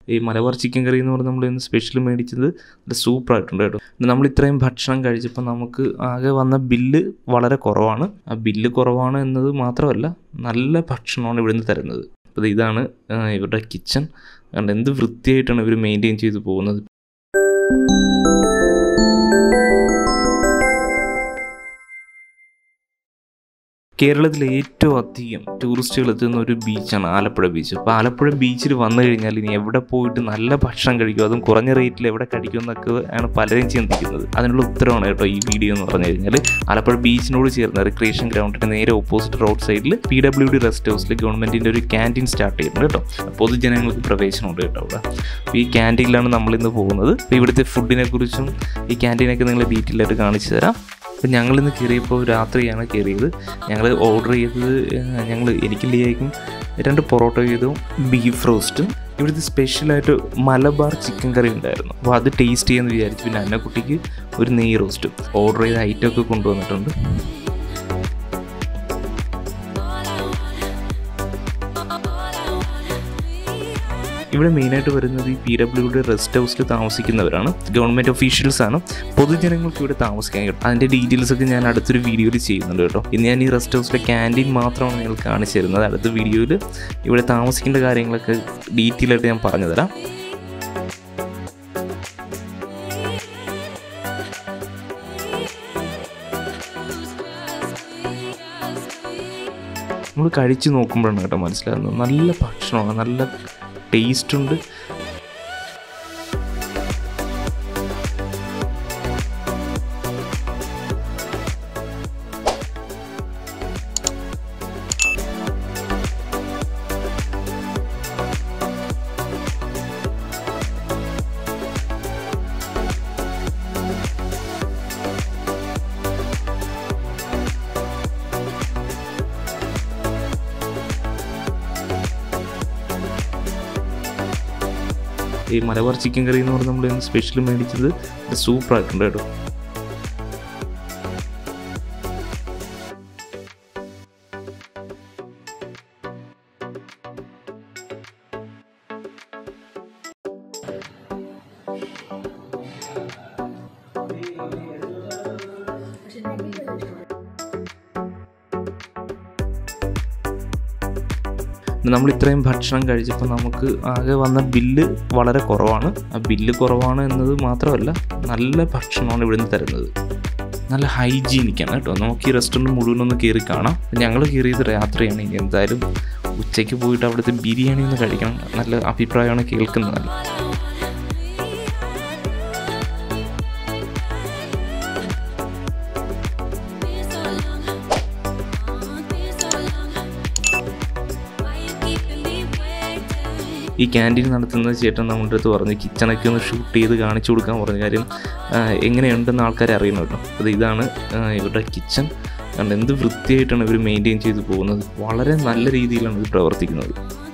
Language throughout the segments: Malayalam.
ഈ മലബാർ ചിക്കൻ കറി എന്ന് പറഞ്ഞാൽ നമ്മൾ ഇന്ന് സ്പെഷ്യൽ മേടിച്ചത് നല്ല സൂപ്പറായിട്ടുണ്ട് കേട്ടോ പിന്നെ നമ്മൾ ഇത്രയും ഭക്ഷണം കഴിച്ചപ്പോൾ നമുക്ക് ആകെ വന്ന ബില്ല് വളരെ കുറവാണ് ആ ബില്ല് കുറവാണ് എന്നത് മാത്രമല്ല നല്ല ഭക്ഷണമാണ് ഇവിടുന്ന് തരുന്നത് അപ്പോൾ ഇതാണ് ആ, ഇവരുടെ കിച്ചൺ കണ്ട് എന്ത് വൃത്തിയായിട്ടാണ് ഇവർ മെയിൻറ്റെയിൻ ചെയ്ത് പോകുന്നത് കേരളത്തിലെ ഏറ്റവും അധികം ടൂറിസ്റ്റുകൾ എത്തുന്ന ഒരു ബീച്ചാണ് ആലപ്പുഴ ബീച്ച് അപ്പോൾ ആലപ്പുഴ ബീച്ചിൽ വന്നു കഴിഞ്ഞാൽ ഇനി എവിടെ പോയിട്ട് നല്ല ഭക്ഷണം കഴിക്കും അതും കുറഞ്ഞ റേറ്റിൽ എവിടെ കഴിക്കും എന്നൊക്കെ ആണ് പലരും ചിന്തിക്കുന്നത് അതിനുള്ള ഉത്തരവാണ് കേട്ടോ ഈ വീഡിയോ എന്ന് പറഞ്ഞു കഴിഞ്ഞാൽ ആലപ്പുഴ ബീച്ചിനോട് ചേർന്ന റിക്രിയേഷൻ ഗ്രൗണ്ടിൻ്റെ നേരെ ഓപ്പോസിറ്റ് റോഡ് സൈഡിൽ പി ഡബ്ല്യു ഡി റെസ്റ്റ് ഹൗസിൽ ഗവൺമെൻറ്റിൻ്റെ ഒരു ക്യാൻറ്റീൻ സ്റ്റാർട്ട് ചെയ്യുന്നുണ്ട് കേട്ടോ പൊതുജനങ്ങൾക്ക് പ്രവേശനമുണ്ട് കേട്ടോ അവിടെ അപ്പോൾ ഈ ക്യാൻറ്റീനിലാണ് നമ്മളിന്ന് പോകുന്നത് അപ്പോൾ ഇവിടുത്തെ ഫുഡിനെ കുറിച്ചും ഈ ക്യാൻറ്റീനൊക്കെ നിങ്ങൾ ഡീറ്റെയിൽ ആയിട്ട് കാണിച്ചു തരാം അപ്പം ഞങ്ങളിന്ന് കയറിയപ്പോൾ രാത്രിയാണ് കയറിയത് ഞങ്ങൾ ഓർഡർ ചെയ്തത് ഞങ്ങൾ എനിക്ക് ലിയായിരിക്കും രണ്ട് പൊറോട്ട ചെയ്തും ബീഫ് റോസ്റ്റും ഇവിടുത്തെ സ്പെഷ്യലായിട്ട് മലബാർ ചിക്കൻ കറി ഉണ്ടായിരുന്നു അപ്പോൾ അത് ടേസ്റ്റ് ചെയ്യാമെന്ന് വിചാരിച്ചു പിന്നെ അന്നക്കുട്ടിക്ക് ഒരു നെയ് റോസ്റ്റും ഓർഡർ ചെയ്ത ഐറ്റം ഒക്കെ കൊണ്ടുവന്നിട്ടുണ്ട് ഇവിടെ മെയിനായിട്ട് വരുന്നത് ഈ പി ഡബ്ല്യുടെ റെസ്റ്റ് ഹൗസിൽ താമസിക്കുന്നവരാണ് ഗവൺമെൻറ് ഒഫീഷ്യൽസ് ആണ് പൊതുജനങ്ങൾക്ക് ഇവിടെ താമസിക്കാൻ കഴിയും അതിൻ്റെ ഡീറ്റെയിൽസ് ഒക്കെ ഞാൻ അടുത്തൊരു വീഡിയോയിൽ ചെയ്യുന്നുണ്ട് കേട്ടോ ഇന്ന് ഞാൻ ഈ റെസ്റ്റ് ഹൗസിലെ ക്യാൻറ്റീൻ മാത്രമാണ് നിങ്ങൾ കാണിച്ചു തരുന്നത് അടുത്ത വീഡിയോയിൽ ഇവിടെ താമസിക്കേണ്ട കാര്യങ്ങളൊക്കെ ഡീറ്റെയിൽ ആയിട്ട് ഞാൻ പറഞ്ഞു തരാം നമ്മൾ കഴിച്ച് നോക്കുമ്പോഴാണ് കേട്ടോ മനസ്സിലാകുന്നത് നല്ല ഭക്ഷണമാണ് നല്ല ടേസ്റ്റ് ഉണ്ട് ഈ മലബാർ ചിക്കൻ കറി എന്ന് പറഞ്ഞാൽ നമ്മൾ ഇന്ന് സ്പെഷ്യൽ മേടിച്ചത് സൂപ്പറായിട്ടുണ്ട് കേട്ടോ നമ്മൾ ഇത്രയും ഭക്ഷണം കഴിച്ചപ്പോൾ നമുക്ക് ആകെ വന്ന ബില്ല് വളരെ കുറവാണ് ആ ബില്ല് കുറവാണ് എന്നത് മാത്രമല്ല നല്ല ഭക്ഷണമാണ് ഇവിടുന്ന് തരുന്നത് നല്ല ഹൈജീനിക്കാണ് കേട്ടോ നമുക്ക് ഈ റെസ്റ്റോറൻറ്റ് മുഴുവനൊന്ന് കയറി കാണാം ഞങ്ങൾ കയറിയത് രാത്രിയാണ് ഇനി എന്തായാലും ഉച്ചയ്ക്ക് പോയിട്ട് അവിടുത്തെ ബിരിയാണി ഒന്ന് കഴിക്കണം നല്ല അഭിപ്രായമാണ് കേൾക്കുന്നത് ഈ ക്യാൻറ്റീൻ നടത്തുന്ന ചേട്ടൻ നമ്മുടെ അടുത്ത് പറഞ്ഞു കിച്ചണൊക്കെ ഒന്ന് ഷൂട്ട് ചെയ്ത് കാണിച്ചു കൊടുക്കാൻ പറഞ്ഞ കാര്യം ആ, എങ്ങനെയുണ്ടെന്ന് ആൾക്കാരെ അറിയണം കേട്ടോ അത് ഇതാണ് ആ, ഇവരുടെ കിച്ചൺ കണ്ട് എന്ത് വൃത്തിയായിട്ടാണ് ഇവർ മെയിൻറ്റെയിൻ ചെയ്ത് പോകുന്നത് വളരെ നല്ല രീതിയിലാണ് ഇത് പ്രവർത്തിക്കുന്നത്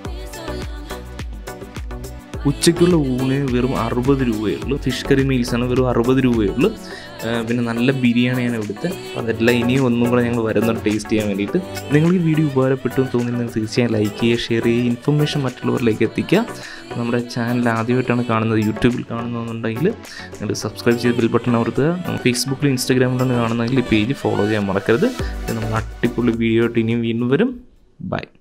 ഉച്ചയ്ക്കുള്ള ഊണിന് വെറും അറുപത് രൂപയേ ഉള്ളൂ ഫിഷ് കറി മീൽസാണ് വെറും അറുപത് രൂപയേ ഉള്ളൂ ആ, പിന്നെ നല്ല ബിരിയാണിയാണ് ഇവിടുത്തെ അതെല്ലാം ഇനിയും ഒന്നും കൂടെ ഞങ്ങൾ വരുന്നുണ്ട് ടേസ്റ്റ് ചെയ്യാൻ വേണ്ടിയിട്ട് നിങ്ങൾക്ക് ഈ വീഡിയോ ഉപകാരപ്പെട്ടു എന്ന് തോന്നുന്നെങ്കിൽ തീർച്ചയായും ലൈക്ക് ചെയ്യുക ഷെയർ ചെയ്യുക ഇൻഫർമേഷൻ മറ്റുള്ളവരിലേക്ക് എത്തിക്കുക നമ്മുടെ ചാനൽ ആദ്യമായിട്ടാണ് കാണുന്നത് യൂട്യൂബിൽ കാണുന്നതെന്നുണ്ടെങ്കിൽ നിങ്ങൾ സബ്സ്ക്രൈബ് ചെയ്ത് ബെൽ ബട്ടൺ അമർത്തുക ഫേസ്ബുക്കിലും ഇൻസ്റ്റാഗ്രാമിലാണ് കാണുന്നതെങ്കിൽ ഈ പേജ് ഫോളോ ചെയ്യാൻ മറക്കരുത് ഇത് നമ്മൾ അടിപൊളി വീഡിയോ ആയിട്ട് ഇനിയും വീണ്ടും വരും ബൈ